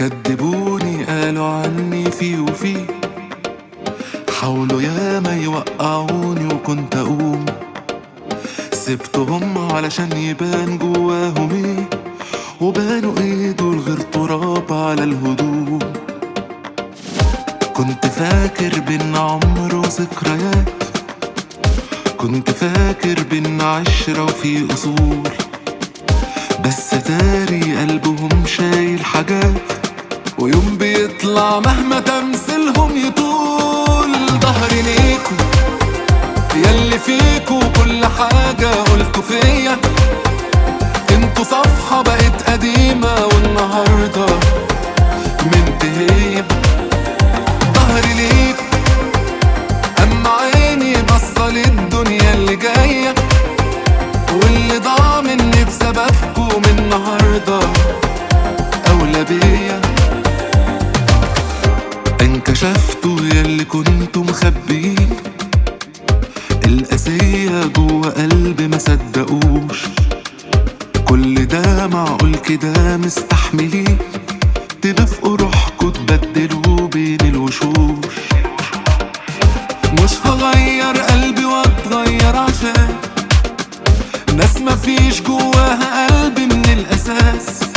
كدبوني قالوا عني في وفي حاولوا ياما يوقعوني وكنت اقوم سبتهم علشان يبان جواهم ايه وبانوا ايه دول غير تراب على الهدوم كنت فاكر بينا عمر وذكريات كنت فاكر بينا عشرة وفي أصول بس تاري قلبهم شايل حاجات ويوم بيطلع مهما تمثيلهم يطول ظهري ليكو ياللي فيكو كل حاجة قلتوا فيا انتوا صفحة بقت قديمة والنهاردة منتهية ظهري ليكو أما عيني بصة للدنيا اللي جاية واللي ضاع مني بسببكم النهاردة أولى بيا انكشفتوا ياللي كنتوا مخبيين القاسية جوا قلبي ما صدقوش كل ده معقول كده مستحملين تدفقوا روحكوا تبدلوا بين الوشوش مش هغير قلبي واتغير عشان ناس مفيش جواها قلب من الاساس